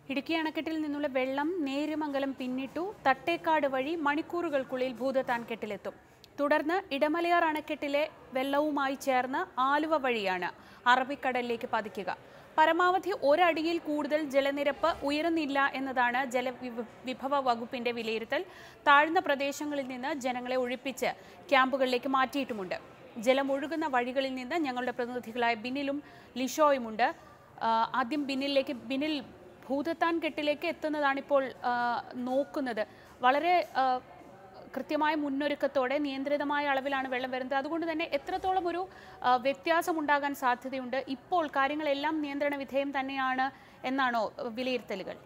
ഇടുക്കി അണക്കെട്ടിൽ നിന്നുള്ള വെള്ളം നേര്യമംഗലം പിന്നിട്ടു തട്ടേക്കാട് വഴി മണിക്കൂറുകൾക്കുള്ളിൽ ഭൂതത്താൻ കെട്ടിലെത്തും തുടർന്ന് ഇടമലയാർ അണക്കെട്ടിലെ വെള്ളവുമായി ചേർന്ന് ആലുവ വഴിയാണ് അറബിക്കടലിലേക്ക് പതിക്കുക പരമാവധി ഒരടിയിൽ കൂടുതൽ ജലനിരപ്പ് ഉയരുന്നില്ല എന്നതാണ് ജലവിഭവ വകുപ്പിന്റെ വിലയിരുത്തൽ താഴ്ന്ന പ്രദേശങ്ങളിൽ നിന്ന് ജനങ്ങളെ ഒഴിപ്പിച്ച് ക്യാമ്പുകളിലേക്ക് മാറ്റിയിട്ടുമുണ്ട് ജലം ഒഴുകുന്ന വഴികളിൽ നിന്ന് ഞങ്ങളുടെ പ്രതിനിധികളായ ബിനിലും ലിഷോയുമുണ്ട് ആ, ആദ്യം ബിനിലേക്ക് ബിനിൽ ഭൂതത്താൻ കെട്ടിലേക്ക് എത്തുന്നതാണിപ്പോൾ ആ, നോക്കുന്നത് വളരെ ആ, കൃത്യമായ മുന്നൊരുക്കത്തോടെ നിയന്ത്രിതമായ അളവിലാണ് വെള്ളം വരുന്നത് അതുകൊണ്ട് തന്നെ എത്രത്തോളം ഒരു ആ, വ്യത്യാസമുണ്ടാകാൻ സാധ്യതയുണ്ട് ഇപ്പോൾ കാര്യങ്ങളെല്ലാം നിയന്ത്രണ വിധേയം തന്നെയാണ് എന്നാണോ വിലയിരുത്തലുകൾ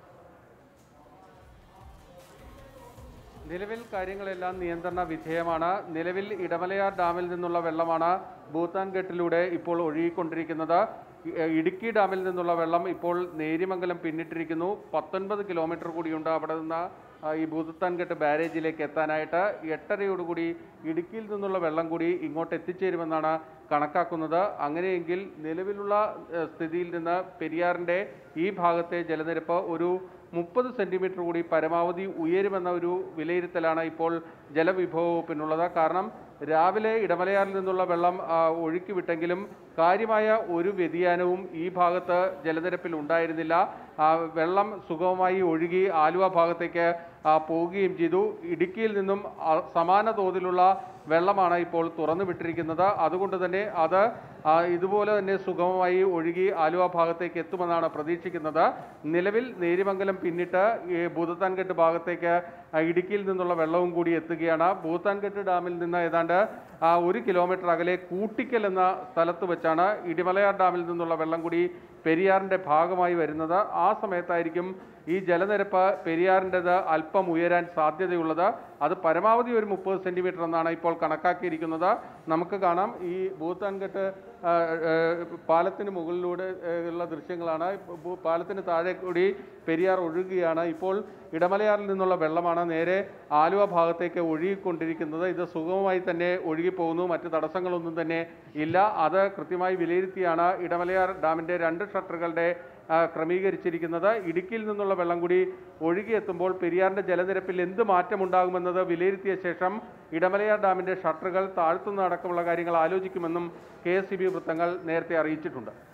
നിലവിൽ കാര്യങ്ങളെല്ലാം നിയന്ത്രണ വിധേയമാണ് നിലവിൽ ഇടമലയാർ ഡാമിൽ നിന്നുള്ള വെള്ളമാണ് ഭൂത്താൻ ഗെട്ടിലൂടെ ഇപ്പോൾ ഒഴുകിക്കൊണ്ടിരിക്കുന്നത് ഇ- ഇടുക്കി ഡാമിൽ നിന്നുള്ള വെള്ളം ഇപ്പോൾ നേര്യമംഗലം പിന്നിട്ടിരിക്കുന്നു പത്തൊൻപത് കിലോമീറ്റർ കൂടിയുണ്ട് അവിടെ നിന്ന് ആ, ഈ ഭൂതത്താൻ കെട്ട് ബാരേജിലേക്ക് എത്താനായിട്ട് എട്ടരയോടുകൂടി ഇടുക്കിയിൽ നിന്നുള്ള വെള്ളം കൂടി ഇങ്ങോട്ട് എത്തിച്ചേരുമെന്നാണ് കണക്കാക്കുന്നത് അങ്ങനെയെങ്കിൽ നിലവിലുള്ള ഏഹ്, സ്ഥിതിയിൽ നിന്ന് പെരിയാറിൻ്റെ ഈ ഭാഗത്തെ ജലനിരപ്പ് ഒരു മുപ്പത് സെൻറ്റിമീറ്റർ കൂടി പരമാവധി ഉയരുമെന്ന ഒരു വിലയിരുത്തലാണ് ഇപ്പോൾ ജലവിഭവ വകുപ്പിനുള്ളത് കാരണം രാവിലെ ഇടമലയാറിൽ നിന്നുള്ള വെള്ളം ആ, ഒഴുക്കി വിട്ടെങ്കിലും കാര്യമായ ഒരു വ്യതിയാനവും ഈ ഭാഗത്ത് ജലനിരപ്പിൽ ഉണ്ടായിരുന്നില്ല ആ, വെള്ളം സുഗമമായി ഒഴുകി ആലുവ ഭാഗത്തേക്ക് ആ, പോവുകയും ചെയ്തു ഇടുക്കിയിൽ നിന്നും ആ, സമാന തോതിലുള്ള വെള്ളമാണ് ഇപ്പോൾ തുറന്നു വിട്ടിരിക്കുന്നത് അതുകൊണ്ട് തന്നെ അത് ആ, ഇതുപോലെ തന്നെ സുഗമമായി ഒഴുകി ആലുവ ഭാഗത്തേക്ക് എത്തുമെന്നാണ് പ്രതീക്ഷിക്കുന്നത് നിലവിൽ നേരിമംഗലം പിന്നിട്ട് ഈ ഭൂതത്താൻകെട്ട് ഭാഗത്തേക്ക് ആ, ഇടുക്കിയിൽ നിന്നുള്ള വെള്ളവും കൂടി എത്തുകയാണ് ഭൂത്താൻകെട്ട് ഡാമിൽ നിന്ന് ഏതാണ്ട് ആ, ഒരു കിലോമീറ്റർ അകലെ കൂട്ടിക്കൽ എന്ന സ്ഥലത്ത് വെച്ചാണ് ഇടിമലയാർ ഡാമിൽ നിന്നുള്ള വെള്ളം കൂടി പെരിയാറിൻ്റെ ഭാഗമായി വരുന്നത് ആ സമയത്തായിരിക്കും ഈ ജലനിരപ്പ് പെരിയാറിൻ്റെത് അല്പം ഉയരാൻ സാധ്യതയുള്ളത് അത് പരമാവധി ഒരു മുപ്പത് സെൻറ്റിമീറ്റർ എന്നാണ് ഇപ്പോൾ കണക്കാക്കിയിരിക്കുന്നത് നമുക്ക് കാണാം ഈ ഭൂത്താൻകെട്ട് ആ, ആ, പാലത്തിന് മുകളിലൂടെ ആ, ഉള്ള ദൃശ്യങ്ങളാണ് ഭൂ- പാലത്തിന് താഴെ കൂടി പെരിയാർ ഒഴുകുകയാണ് ഇപ്പോൾ ഇടമലയാറിൽ നിന്നുള്ള വെള്ളമാണ് നേരെ ആലുവ ഭാഗത്തേക്ക് ഒഴുകിക്കൊണ്ടിരിക്കുന്നത് ഇത് സുഗമമായി തന്നെ ഒഴുകിപ്പോകുന്നു മറ്റ് തടസ്സങ്ങളൊന്നും തന്നെ ഇല്ല അത് കൃത്യമായി വിലയിരുത്തിയാണ് ഇടമലയാർ ഡാമിൻ്റെ രണ്ട് ഷട്ടറുകളുടെ ആ, ക്രമീകരിച്ചിരിക്കുന്നത് ഇടുക്കിയിൽ നിന്നുള്ള വെള്ളം കൂടി ഒഴുകിയെത്തുമ്പോൾ പെരിയാറിൻ്റെ ജലനിരപ്പിൽ എന്ത് മാറ്റമുണ്ടാകുമെന്നത് വിലയിരുത്തിയ ശേഷം ഇടമലയാർ ഡാമിൻ്റെ ഷട്ടറുകൾ താഴ്ത്തുന്ന അടക്കമുള്ള കാര്യങ്ങൾ ആലോചിക്കുമെന്നും കെ എസ് വൃത്തങ്ങൾ നേരത്തെ അറിയിച്ചിട്ടുണ്ട്